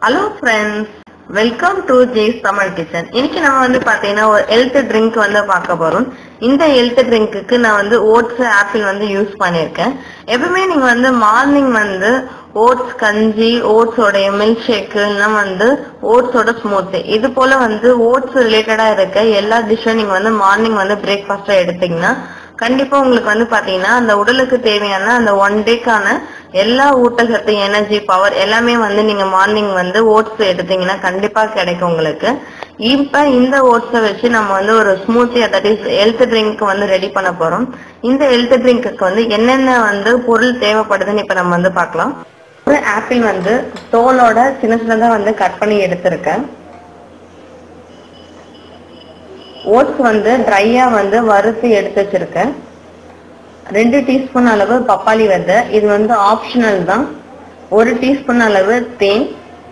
hello friends welcome to Jai's Tamil kitchen இன்னைக்கு நம்ம வந்து பாத்தீங்கன்னா ஒரு ஹெல்த் ட்ரிங்க் வந்து பார்க்க போறோம் இந்த ஹெல்த் ட்ரிங்க்குக்கு நான் வந்து ஓட்ஸ் ஆப்பிள் வந்து யூஸ் பண்ணியிருக்கேன் எப்பவுமே நீங்க வந்து மார்னிங் வந்து ஓட்ஸ் கஞ்சி ஓட்ஸோடைய மில்க் ஷேக் இல்லைன்னா வந்து ஓட்ஸோட ஸ்மூத்தி இது போல வந்து ஓட்ஸ் ரிலேட்டடா இருக்க எல்லா டிஷ்ஷும் நீங்க வந்து மார்னிங் வந்து பிரேக்ஃபாஸ்டா எடுத்தீங்கன்னா கண்டிப்பா உங்களுக்கு வந்து பாத்தீங்கன்னா அந்த உடலுக்கு தேவையான அந்த ஒன் டேக்கான எல்லா ஊட்டச்சத்து எனர்ஜி பவர் எல்லாமே வந்து நீங்க மார்னிங் வந்து ஓட்ஸ் எடுத்தீங்கன்னா கண்டிப்பா கிடைக்கும் உங்களுக்கு இப்ப இந்த ஓட்ஸை வச்சு நம்ம வந்து ஒரு smoothie that is health drink வந்து ரெடி பண்ண போறோம் இந்த ஹெல்த் ட்ரிங்க்கு வந்து என்னென்ன வந்து பொருள் தேவைப்படுதுன்னு இப்ப நம்ம வந்து பார்க்கலாம் ஒரு ஆப்பிள் வந்து தோலோட சின்ன சின்னதா வந்து கட் பண்ணி எடுத்திருக்கேன் ஓட்ஸ் வந்து ட்ரையா வந்து வறுத்து எடுத்து வச்சிருக்கேன் ரெண்டு டீஸ்பூன் அளவு பப்பாளி விதை இது வந்து ஆப்ஷனல் தான் ஒரு டீஸ்பூன் அளவு தேன்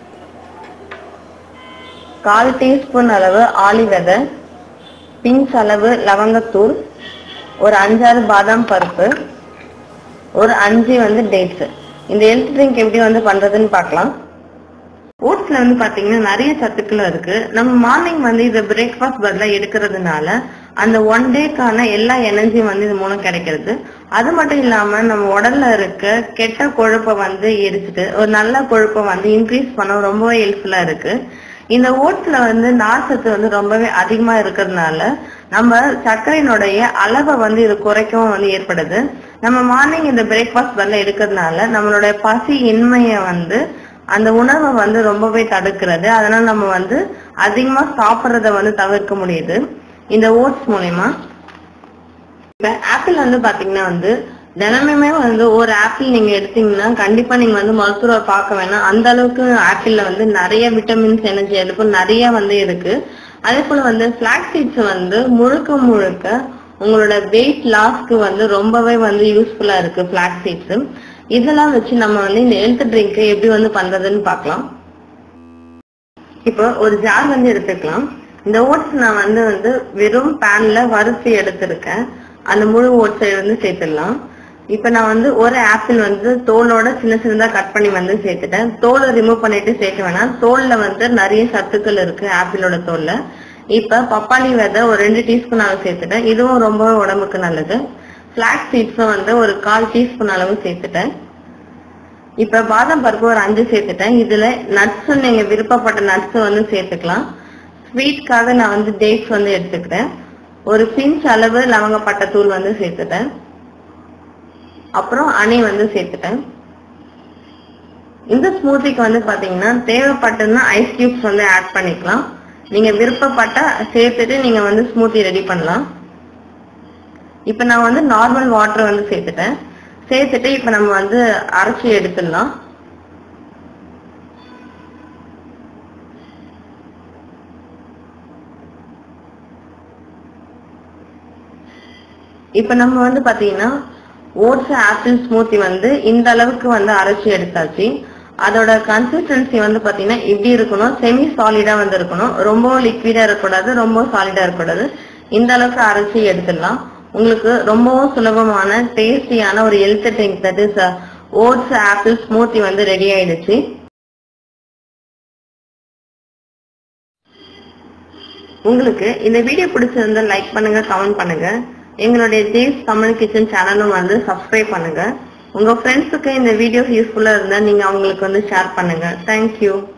கால் டீஸ்பூன் அளவு ஆளி விதை பிஞ்ச் அளவு லவங்கத்தூள் ஒரு அஞ்சாறு பாதாம் பருப்பு ஒரு அஞ்சு வந்து டேட்ஸ் இந்த ஹெல்த் ட்ரிங்க் எப்படி வந்து பண்றதுன்னு பார்க்கலாம் ஓட்ஸ்ல வந்து பாத்தீங்கன்னா நிறைய சத்துக்கள் இருக்கு நம்ம மார்னிங் வந்து இதை பிரேக்ஃபாஸ்ட் பதிலா எடுக்கிறதுனால அந்த ஒன் டேக்கான எல்லா எனர்ஜியும் வந்து இது மூலம் கிடைக்கிறது அது மட்டும் இல்லாம நம்ம உடல்ல இருக்க கெட்ட கொழுப்பை வந்து எரிச்சிட்டு ஒரு நல்ல கொழுப்பை வந்து இன்க்ரீஸ் பண்ண ரொம்பவே ஹெல்ப்ஃபுல்லா இருக்கு இந்த ஓட்ஸ்ல வந்து நார்ச்சத்து வந்து ரொம்பவே அதிகமா இருக்கிறதுனால நம்ம சர்க்கரையினுடைய அளவை வந்து இது குறைக்கவும் வந்து ஏற்படுது நம்ம மார்னிங் இந்த பிரேக்ஃபாஸ்ட் பதிலா எடுக்கிறதுனால நம்மளுடைய பசி இன்மையை வந்து அந்த உணவை வந்து ரொம்பவே தடுக்கிறது அதனால நம்ம வந்து அதிகமா சாப்பிட்றத வந்து தவிர்க்க முடியுது இந்த ஓட்ஸ் மூலயமா இப்ப ஆப்பிள் வந்து பாத்தீங்கன்னா வந்து தினமுமே வந்து ஒரு ஆப்பிள் நீங்க எடுத்தீங்கன்னா கண்டிப்பா நீங்க வந்து மருத்துவரை பார்க்க வேணாம் அந்த அளவுக்கு ஆப்பிள்ல வந்து நிறைய விட்டமின்ஸ் எனர்ஜி அதுக்கும் நிறைய வந்து இருக்கு அதே போல வந்து பிளாக் சீட்ஸ் வந்து முழுக்க முழுக்க உங்களோட வெயிட் லாஸ்க்கு வந்து ரொம்பவே வந்து யூஸ்ஃபுல்லா இருக்கு பிளாக் சீட்ஸ் இதெல்லாம் வச்சு நம்ம வந்து இந்த ஹெல்த் ட்ரிங்க் எப்படி வந்து பண்றதுன்னு பார்க்கலாம் இப்போ ஒரு ஜார் வந்து எடுத்துக்கலாம் இந்த ஓட்ஸ் நான் வந்து வந்து வெறும் பேன்ல வறுத்து எடுத்திருக்கேன் அந்த முழு ஓட்ஸை வந்து சேர்த்துடலாம் இப்ப நான் வந்து ஒரு ஆப்பிள் வந்து தோலோட சின்ன சின்னதா கட் பண்ணி வந்து சேர்த்துட்டேன் தோலை ரிமூவ் பண்ணிட்டு சேர்க்க வேணாம் தோல்ல வந்து நிறைய சத்துக்கள் இருக்கு ஆப்பிளோட தோல்ல இப்ப பப்பாளி விதை ஒரு ரெண்டு டீஸ்பூன் அளவு சேர்த்துட்டேன் இதுவும் ரொம்ப உடம்புக்கு நல்லது பிளாக் சீட்ஸும் வந்து ஒரு கால் டீஸ்பூன் அளவு சேர்த்துட்டேன் இப்ப பாதாம் பருப்பு ஒரு அஞ்சு சேர்த்துட்டேன் இதுல நட்ஸ் நீங்க விருப்பப்பட்ட நட்ஸ் வந்து சேர்த்துக்கலாம் ஸ்வீட்காக நான் வந்து டேட்ஸ் வந்து எடுத்துக்கிறேன் ஒரு பிஞ்ச் அளவு லவங்கப்பட்ட தூள் வந்து சேர்த்துட்டேன் அப்புறம் அணி வந்து சேர்த்துட்டேன் இந்த ஸ்மூத்திக்கு வந்து பாத்தீங்கன்னா தேவைப்பட்டதுன்னா ஐஸ் கியூப்ஸ் வந்து ஆட் பண்ணிக்கலாம் நீங்க விருப்பப்பட்ட சேர்த்துட்டு நீங்க வந்து ஸ்மூத்தி ரெடி பண்ணலாம் இப்ப நான் வந்து நார்மல் வாட்டர் வந்து சேர்த்துட்டேன் சேர்த்துட்டு இப்ப நம்ம வந்து அரைச்சி எடுத்துடலாம் இப்ப நம்ம வந்து பாத்தீங்கன்னா ஓட்ஸ் ஆப்பிள் ஸ்மூத்தி வந்து இந்த அளவுக்கு வந்து அரைச்சி எடுத்தாச்சு அதோட கன்சிஸ்டன்சி வந்து பாத்தீங்கன்னா இப்படி இருக்கணும் செமி சாலிடா வந்து இருக்கணும் ரொம்ப லிக்விடா இருக்கக்கூடாது ரொம்ப சாலிடா இருக்கக்கூடாது இந்த அளவுக்கு அரைச்சி எடுத்துடலாம் உங்களுக்கு ரொம்பவும் சுலபமான டேஸ்டியான ஒரு health drink that is oats apple smoothie வந்து ரெடி ஆயிடுச்சு உங்களுக்கு இந்த வீடியோ பிடிச்சிருந்தா லைக் பண்ணுங்க கமெண்ட் பண்ணுங்க எங்களுடைய ஜேஸ் தமிழ் கிச்சன் சேனலும் வந்து சப்ஸ்கிரைப் பண்ணுங்க உங்க ஃப்ரெண்ட்ஸுக்கு இந்த வீடியோஸ் யூஸ்ஃபுல்லா இருந்தா நீங்க அவங்களுக்கு வந்து ஷேர் பண்ணுங்க தேங்க்யூ